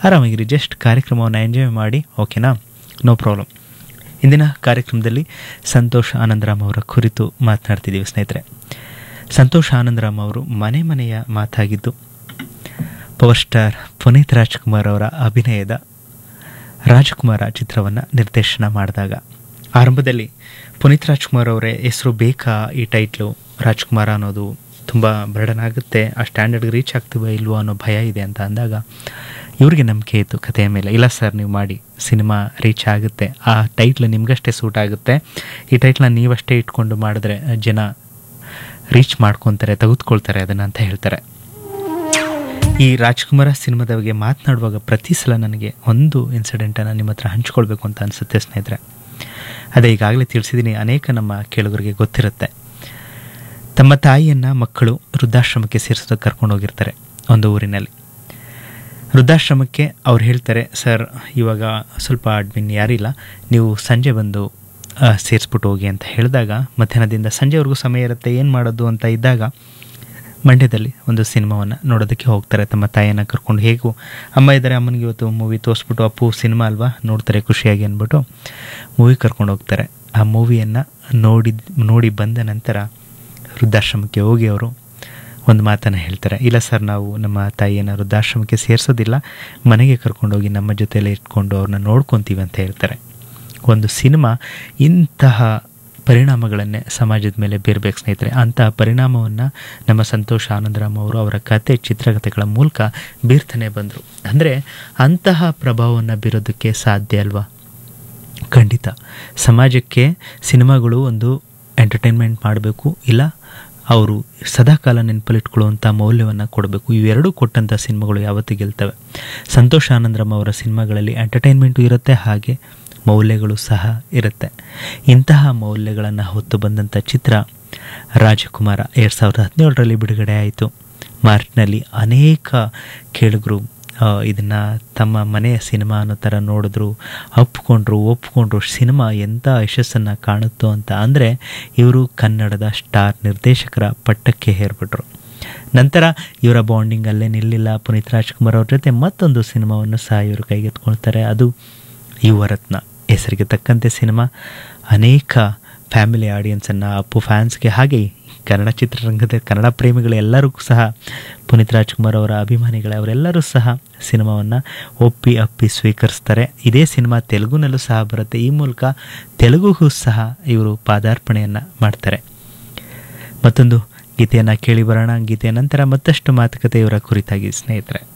ಆರಾಮಾಗಿರಿ just ಕಾರ್ಯಕ್ರಮವನ್ನು enjoy ಮಾಡಿ ಓಕೆನಾ ನೋ ಪ್ರಾಬ್ಲಮ್ ಇಂದಿನ ಕಾರ್ಯಕ್ರಮದಲ್ಲಿ ಸಂತೋಷ್ ಆನಂದರಾಮ್ ಅವರ ಕುರಿತು ಮಾತನಾಡ್ತಿದ್ದೀವಿ ಸ್ನೇಹಿತರೆ ಸಂತೋಷ್ ಆನಂದರಾಮ್ ಅವರು ಮನೆ ಮನೆಯ ಮಾತಾಗಿದ್ದು ಪವರ್ ಸ್ಟಾರ್ ಪುನೀತ್ ರಾಜ್ಕುಮಾರ್ ಅವರ ಅಭಿನಯದ ರಾಜಕುಮಾರ ಚಿತ್ರವನ್ನು ನಿರ್ದೇಶನ ಮಾಡಿದಾಗ ಆರಂಭದಲ್ಲಿ ಪುನೀತ್ ರಾಜ್ಕುಮಾರ್ ಅವರೇ ಹೆಸರು ಬೇಕಾ ಈ ಟೈಟ್ಲು ರಾಜ್ಕುಮಾರ ಅನ್ನೋದು ತುಂಬ ಬರ್ಡನ್ ಆಗುತ್ತೆ ಆ ಸ್ಟ್ಯಾಂಡರ್ಡ್ಗೆ ರೀಚ್ ಆಗ್ತೀವೋ ಇಲ್ವೋ ಅನ್ನೋ ಭಯ ಇದೆ ಅಂತ ಅಂದಾಗ ಇವ್ರಿಗೆ ನಂಬಿಕೆ ಇತ್ತು ಕಥೆಯ ಮೇಲೆ ಇಲ್ಲ ಸರ್ ನೀವು ಮಾಡಿ ಸಿನಿಮಾ ರೀಚ್ ಆಗುತ್ತೆ ಆ ಟೈಟ್ಲ್ ನಿಮಗಷ್ಟೇ ಸೂಟ್ ಆಗುತ್ತೆ ಈ ಟೈಟ್ಲನ್ನ ನೀವಷ್ಟೇ ಇಟ್ಕೊಂಡು ಮಾಡಿದ್ರೆ ಜನ ರೀಚ್ ಮಾಡ್ಕೊತಾರೆ ತೆಗೆದುಕೊಳ್ತಾರೆ ಅದನ್ನು ಅಂತ ಹೇಳ್ತಾರೆ ಈ ರಾಜ್ಕುಮಾರ ಸಿನಿಮಾದ ಬಗ್ಗೆ ಮಾತನಾಡುವಾಗ ಪ್ರತಿ ಸಲ ನನಗೆ ಒಂದು ಇನ್ಸಿಡೆಂಟನ್ನು ನಿಮ್ಮ ಹತ್ರ ಹಂಚ್ಕೊಳ್ಬೇಕು ಅಂತ ಅನಿಸುತ್ತೆ ಸ್ನೇಹಿತರೆ ಅದೇ ಈಗಾಗಲೇ ತಿಳಿಸಿದ್ದೀನಿ ಅನೇಕ ನಮ್ಮ ಕೇಳುಗರಿಗೆ ಗೊತ್ತಿರುತ್ತೆ ತಮ್ಮ ತಾಯಿಯನ್ನು ಮಕ್ಕಳು ವೃದ್ಧಾಶ್ರಮಕ್ಕೆ ಸೇರಿಸೋದಕ್ಕೆ ಕರ್ಕೊಂಡು ಹೋಗಿರ್ತಾರೆ ಒಂದು ಊರಿನಲ್ಲಿ ವೃದ್ಧಾಶ್ರಮಕ್ಕೆ ಅವ್ರು ಹೇಳ್ತಾರೆ ಸರ್ ಇವಾಗ ಸ್ವಲ್ಪ ಅಡ್ಮಿನ್ ಯಾರಿಲ್ಲ ನೀವು ಸಂಜೆ ಬಂದು ಸೇರಿಸ್ಬಿಟ್ಟು ಹೋಗಿ ಅಂತ ಹೇಳಿದಾಗ ಮಧ್ಯಾಹ್ನದಿಂದ ಸಂಜೆವರೆಗೂ ಸಮಯ ಇರುತ್ತೆ ಏನು ಮಾಡೋದು ಅಂತ ಇದ್ದಾಗ ಮಂಡ್ಯದಲ್ಲಿ ಒಂದು ಸಿನಿಮಾವನ್ನು ನೋಡೋದಕ್ಕೆ ಹೋಗ್ತಾರೆ ತಮ್ಮ ತಾಯಿಯನ್ನು ಕರ್ಕೊಂಡು ಹೇಗೂ ಅಮ್ಮ ಇದ್ದಾರೆ ಅಮ್ಮನಿಗೆ ಇವತ್ತು ಮೂವಿ ತೋರಿಸ್ಬಿಟ್ಟು ಅಪ್ಪು ಸಿನಿಮಾ ಅಲ್ವಾ ನೋಡ್ತಾರೆ ಖುಷಿಯಾಗಿ ಅಂದ್ಬಿಟ್ಟು ಮೂವಿ ಕರ್ಕೊಂಡು ಹೋಗ್ತಾರೆ ಆ ಮೂವಿಯನ್ನು ನೋಡಿದ ನೋಡಿ ಬಂದ ನಂತರ ವೃದ್ಧಾಶ್ರಮಕ್ಕೆ ಹೋಗಿ ಅವರು ಒಂದು ಮಾತನ್ನು ಹೇಳ್ತಾರೆ ಇಲ್ಲ ಸರ್ ನಾವು ನಮ್ಮ ತಾಯಿಯನ್ನು ವೃದ್ಧಾಶ್ರಮಕ್ಕೆ ಸೇರಿಸೋದಿಲ್ಲ ಮನೆಗೆ ಕರ್ಕೊಂಡೋಗಿ ನಮ್ಮ ಜೊತೆಯಲ್ಲೇ ಇಟ್ಕೊಂಡು ಅವ್ರನ್ನ ನೋಡ್ಕೊತೀವಿ ಅಂತ ಹೇಳ್ತಾರೆ ಒಂದು ಸಿನಿಮಾ ಇಂತಹ ಪರಿಣಾಮಗಳನ್ನೇ ಸಮಾಜದ ಮೇಲೆ ಬೀರಬೇಕು ಸ್ನೇಹಿತರೆ ಅಂತಹ ಪರಿಣಾಮವನ್ನು ನಮ್ಮ ಸಂತೋಷ್ ಆನಂದರಾಮ್ ಅವರು ಅವರ ಕತೆ ಚಿತ್ರಕಥೆಗಳ ಮೂಲಕ ಬೀರ್ತಾನೆ ಬಂದರು ಅಂದರೆ ಅಂತಹ ಪ್ರಭಾವವನ್ನು ಬೀರೋದಕ್ಕೆ ಸಾಧ್ಯ ಅಲ್ವಾ ಖಂಡಿತ ಸಮಾಜಕ್ಕೆ ಸಿನಿಮಾಗಳು ಒಂದು ಎಂಟರ್ಟೈನ್ಮೆಂಟ್ ಮಾಡಬೇಕು ಇಲ್ಲ ಅವರು ಸದಾಕಾಲ ನೆನಪಲ್ಲಿಟ್ಕೊಳ್ಳುವಂಥ ಮೌಲ್ಯವನ್ನು ಕೊಡಬೇಕು ಇವೆರಡೂ ಕೊಟ್ಟಂಥ ಸಿನಿಮಾಗಳು ಯಾವತ್ತೂ ಗೆಲ್ತವೆ ಸಂತೋಷ್ ಆನಂದರಾಮ್ ಅವರ ಸಿನಿಮಾಗಳಲ್ಲಿ ಎಂಟರ್ಟೈನ್ಮೆಂಟು ಇರುತ್ತೆ ಹಾಗೆ ಮೌಲ್ಯಗಳು ಸಹ ಇರುತ್ತೆ ಇಂತಹ ಮೌಲ್ಯಗಳನ್ನು ಹೊತ್ತು ಬಂದಂಥ ಚಿತ್ರ ರಾಜಕುಮಾರ ಎರಡು ಸಾವಿರದ ಹದಿನೇಳರಲ್ಲಿ ಬಿಡುಗಡೆ ಆಯಿತು ಮಾರ್ಚ್ನಲ್ಲಿ ಅನೇಕ ಕೇಳುಗರು ಇದನ್ನು ತಮ್ಮ ಮನೆಯ ಸಿನಿಮಾ ಅನ್ನೋ ಥರ ನೋಡಿದ್ರು ಒಪ್ಕೊಂಡ್ರು ಒಪ್ಕೊಂಡ್ರು ಸಿನಿಮಾ ಎಂಥ ಯಶಸ್ಸನ್ನು ಕಾಣುತ್ತೋ ಅಂತ ಅಂದರೆ ಇವರು ಕನ್ನಡದ ಸ್ಟಾರ್ ನಿರ್ದೇಶಕರ ಪಟ್ಟಕ್ಕೆ ಹೇರ್ಬಿಟ್ರು ನಂತರ ಇವರ ಬಾಂಡಿಂಗ್ ಅಲ್ಲೇ ನಿಲ್ಲಿಲ್ಲ ಪುನೀತ್ ರಾಜ್ಕುಮಾರ್ ಅವ್ರ ಜೊತೆ ಮತ್ತೊಂದು ಸಿನಿಮಾವನ್ನು ಸಹ ಇವರು ಕೈಗೆತ್ಕೊಳ್ತಾರೆ ಅದು ಯುವರತ್ನ ಹೆಸರಿಗೆ ತಕ್ಕಂತೆ ಸಿನಿಮಾ ಅನೇಕ ಫ್ಯಾಮಿಲಿ ಆಡಿಯನ್ಸನ್ನು ಅಪ್ಪು ಫ್ಯಾನ್ಸ್ಗೆ ಹಾಗೆ ಕನ್ನಡ ಚಿತ್ರರಂಗದ ಕನ್ನಡ ಪ್ರೇಮಿಗಳು ಎಲ್ಲರಿಗೂ ಸಹ ಪುನೀತ್ ರಾಜ್ಕುಮಾರ್ ಅವರ ಅಭಿಮಾನಿಗಳೇ ಅವರೆಲ್ಲರೂ ಸಹ ಸಿನಿಮಾವನ್ನು ಒಪ್ಪಿ ಅಪ್ಪಿ ಸ್ವೀಕರಿಸ್ತಾರೆ ಇದೇ ಸಿನಿಮಾ ತೆಲುಗುನಲ್ಲೂ ಸಹ ಬರುತ್ತೆ ಈ ಮೂಲಕ ತೆಲುಗುಗೂ ಸಹ ಇವರು ಪಾದಾರ್ಪಣೆಯನ್ನು ಮಾಡ್ತಾರೆ ಮತ್ತೊಂದು ಗೀತೆಯನ್ನು ಕೇಳಿ ಬರೋಣ ಗೀತೆಯ ನಂತರ ಮತ್ತಷ್ಟು ಮಾತುಕತೆ ಇವರ ಕುರಿತಾಗಿ ಸ್ನೇಹಿತರೆ